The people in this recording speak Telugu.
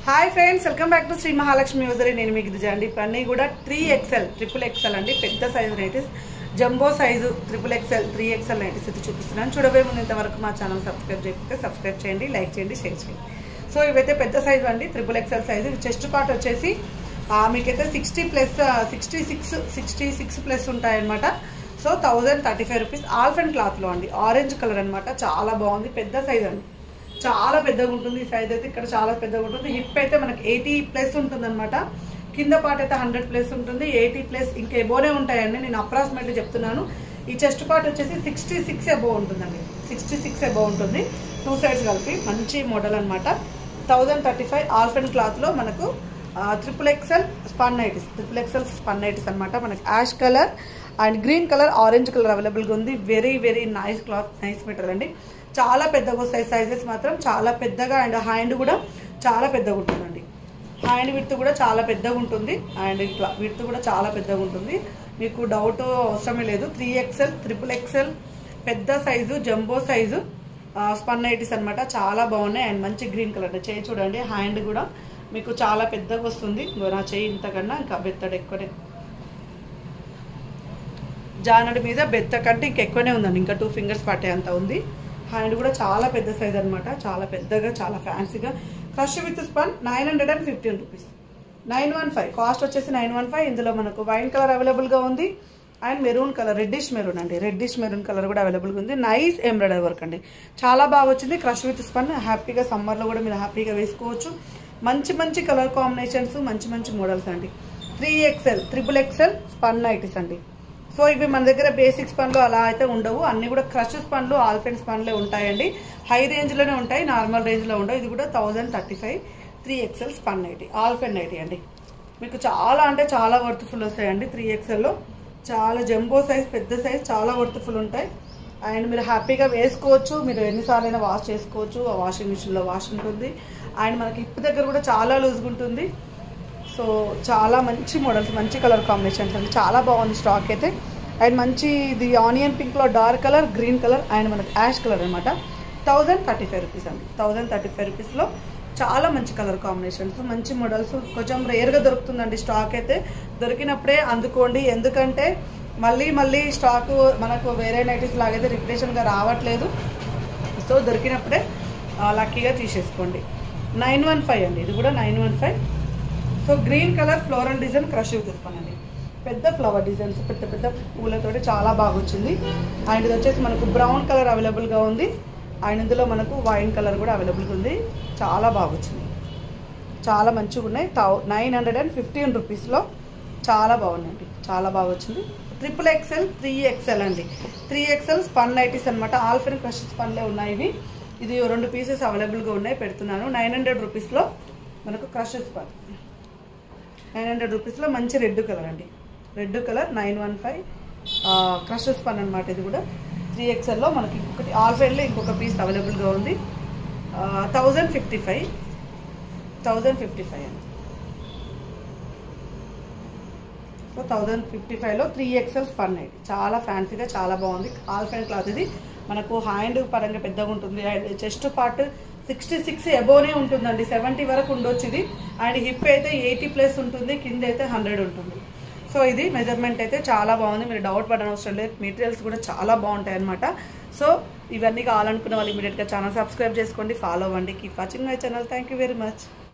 hi friends welcome back to Shri Mahalakshmi యూజరీ నేను మీకు దిజా అండి ఇప్పుడు అన్నీ కూడా త్రీ ఎక్స్ఎల్ ట్రిపుల్ ఎక్స్ఎల్ అండి పెద్ద size nighties jumbo size triple XL three XL nighties అయితే చూపిస్తున్నాను చూడబోయే ముందు ఇంతవరకు మా ఛానల్ సబ్స్క్రైబ్ చేయకపోతే సబ్స్క్రైబ్ చేయండి లైక్ చేయండి షేర్ చేయండి సో ఇవైతే పెద్ద సైజు అండి triple XL size chest part వచ్చేసి ఆ, మీకైతే sixty plus sixty six sixty six plus ఉంటాయన్నమాట so thousand thirty five rupees ఆల్ఫెన్ క్లాత్లో అండి ఆరెంజ్ కలర్ అన్నమాట చాలా బాగుంది పెద్ద సైజ్ అండి చాలా పెద్దగా ఉంటుంది ఈ సైజ్ అయితే ఇక్కడ చాలా పెద్దగా ఉంటుంది హిప్ అయితే మనకి ఎయిటీ ప్లస్ ఉంటుంది అనమాట కింద పార్ట్ అయితే హండ్రెడ్ ప్లస్ ఉంటుంది ఎయిటీ ప్లస్ ఇంకా ఎబోనే ఉంటాయండి నేను అప్రాక్సిమేట్లీ చెప్తున్నాను ఈ చెస్ట్ పార్ట్ వచ్చేసి సిక్స్టీ సిక్స్ ఎబో ఉంటుందండి సిక్స్టీ సిక్స్ ఎబో ఉంటుంది టూ సైడ్స్ కలిపి మంచి మోడల్ అనమాట థౌజండ్ థర్టీ ఫైవ్ ఆల్ఫెన్ క్లాత్లో మనకు triple XL spun nighties triple XL spun nighties అనమాట మనకి ash colour and green colour orange colour అవైలబుల్గా ఉంది very very nice cloth nice material అండి చాలా పెద్దగా వస్తాయి సైజెస్ మాత్రం చాలా పెద్దగా అండ్ హ్యాండ్ కూడా చాలా పెద్దగా ఉంటుందండి హ్యాండ్ విడ్త్ కూడా చాలా పెద్దగా ఉంటుంది అండ్ ఇట్లా విడ్త్ కూడా చాలా పెద్దగా ఉంటుంది మీకు డౌట్ అవసరమే లేదు త్రీ ఎక్స్ఎల్ త్రిపుల్ ఎక్స్ఎల్ పెద్ద size jumbo size spun nighties అనమాట చాలా బాగున్నాయి అండ్ మంచి గ్రీన్ కలర్ చేయి చూడండి హ్యాండ్ కూడా మీకు చాలా పెద్దగా వస్తుంది ఇంకో నా చేయి ఇంతకన్నా ఇంకా బెత్తడు ఎక్కువనే జానడి మీద బెత్త కంటే ఇంక ఎక్కువనే ఉందండి ఇంకా టూ ఫింగర్స్ పట్టే అంత ఉంది హ్యాండ్ కూడా చాలా పెద్ద సైజ్ అనమాట చాలా పెద్దగా చాలా ఫ్యాన్సీగా crush with spun nine hundred and fifteen rupees nine one five cost వచ్చేసి నైన్ వన్ ఫైవ్ ఇందులో మనకు వైన్ కలర్ అవైలబుల్గా ఉంది and maroon colour reddish maroon అండి రెడ్డిష్ మెరూన్ కలర్ కూడా అవైలబుల్గా ఉంది నైస్ ఎంబ్రాయిడరీ వర్క్ అండి చాలా బాగా వచ్చింది క్రష్ విత్ స్పన్ హ్యాపీగా సమ్మర్లో కూడా మీరు హ్యాపీగా వేసుకోవచ్చు మంచి మంచి కలర్ కాంబినేషన్స్ మంచి మంచి మోడల్స్ అండి three XL triple XL spun nighties అండి సో ఇవి మన దగ్గర బేసిక్ స్పన్లు అలా అయితే ఉండవు అన్ని కూడా క్రష్ స్పన్లు ఆల్ఫెన్ స్పన్లే ఉంటాయండి హై రేంజ్లోనే ఉంటాయి నార్మల్ రేంజ్లో ఉండవు ఇది కూడా thousand thirty five three XL spun nighty ఆల్ఫెన్ నైటీ అండి మీకు చాలా అంటే చాలా వర్త్ఫుల్ వస్తాయండి త్రీ ఎక్స్ఎల్లో చాలా జంబో సైజ్ పెద్ద సైజ్ చాలా వర్త్ఫుల్ ఉంటాయి అండ్ మీరు హ్యాపీగా వేసుకోవచ్చు మీరు ఎన్నిసార్లు అయినా వాష్ చేసుకోవచ్చు ఆ వాషింగ్ మిషన్లో వాష్ ఉంటుంది అండ్ మనకి హిప్ దగ్గర కూడా చాలా లూజ్గా ఉంటుంది సో చాలా మంచి మోడల్స్ మంచి కలర్ కాంబినేషన్స్ అండి చాలా బాగుంది స్టాక్ అయితే అండ్ మంచి ఇది ఆనియన్ పింక్లో dark colour green colour and మనకి యాష్ కలర్ అనమాట థౌజండ్ థర్టీ ఫైవ్ రూపీస్ అండి థౌజండ్ థర్టీ ఫైవ్ రూపీస్లో చాలా మంచి కలర్ కాంబినేషన్స్ మంచి మోడల్స్ కొంచెం రేర్గా దొరుకుతుందండి స్టాక్ అయితే దొరికినప్పుడే అందుకోండి ఎందుకంటే మళ్ళీ మళ్ళీ స్టాక్ మనకు వేరే నైటీస్ లాగైతే రిప్లేషన్గా రావట్లేదు సో దొరికినప్పుడే లక్కీగా తీసేసుకోండి నైన్ వన్ ఫైవ్ అండి ఇది కూడా nine one five so green colour floral design crush తీసుకోనండి పెద్ద ఫ్లవర్ డిజైన్స్ పెద్ద పెద్ద పూలతోటి చాలా బాగా వచ్చింది అండ్ ఇది వచ్చేసి మనకు బ్రౌన్ కలర్ అవైలబుల్గా ఉంది అండ్ ఇందులో మనకు వైన్ కలర్ కూడా అవైలబుల్గా ఉంది చాలా బాగా వచ్చింది చాలా మంచిగా ఉన్నాయి థౌ నైన్ హండ్రెడ్ అండ్ ఫిఫ్టీన్ రూపీస్లో చాలా బాగున్నాయండి చాలా బాగా వచ్చింది ట్రిపుల్ ఎక్స్ఎల్ త్రీ ఎక్స్ఎల్ అండి త్రీ ఎక్స్ఎల్ స్పన్ నైటీస్ అనమాట ఆల్ఫెన్ క్రష్ స్పన్లే ఉన్నాయి ఇవి ఇది రెండు పీసెస్ అవైలబుల్గా ఉన్నాయి పెడుతున్నాను నైన్ హండ్రెడ్ రూపీస్లో మనకు క్రష్ స్పన్ నైన్ హండ్రెడ్ రూపీస్లో మంచి రెడ్ కలర్ అండి red colour nine one five crush spun అనమాట ఇది కూడా త్రీ ఎక్స్ఎల్లో మనకి ఇంకొకటి ఆల్ఫెన్లో ఇంకొక పీస్ అవైలబుల్గా ఉంది thousand fifty five thousand fifty five అండి సో థౌజండ్ ఫిఫ్టీ ఫైవ్లో త్రీ ఎక్స్ఎల్ స్పన్ అయింది చాలా ఫ్యాన్సీగా చాలా బాగుంది ఆల్ఫైన్ క్లాత్ ఇది మనకు హ్యాండ్ పరంగా పెద్దగా ఉంటుంది and chest part sixty six ఎబోనే ఉంటుందండి సెవెంటీ వరకు ఉండొచ్చు ఇది అండ్ హిప్ అయితే ఎయిటీ ప్లస్ ఉంటుంది కింద అయితే హండ్రెడ్ ఉంటుంది సో ఇది మెజర్మెంట్ అయితే చాలా బాగుంది మీరు డౌట్ పడని అవసరం లేదు మెటీరియల్స్ కూడా చాలా బాగుంటాయి అనమాట సో ఇవన్నీ కావాలనుకున్న వాళ్ళు ఇమీడియట్గా ఛానల్ సబ్స్క్రైబ్ చేసుకోండి ఫాలో అవ్వండి keep watching my channel thank you very much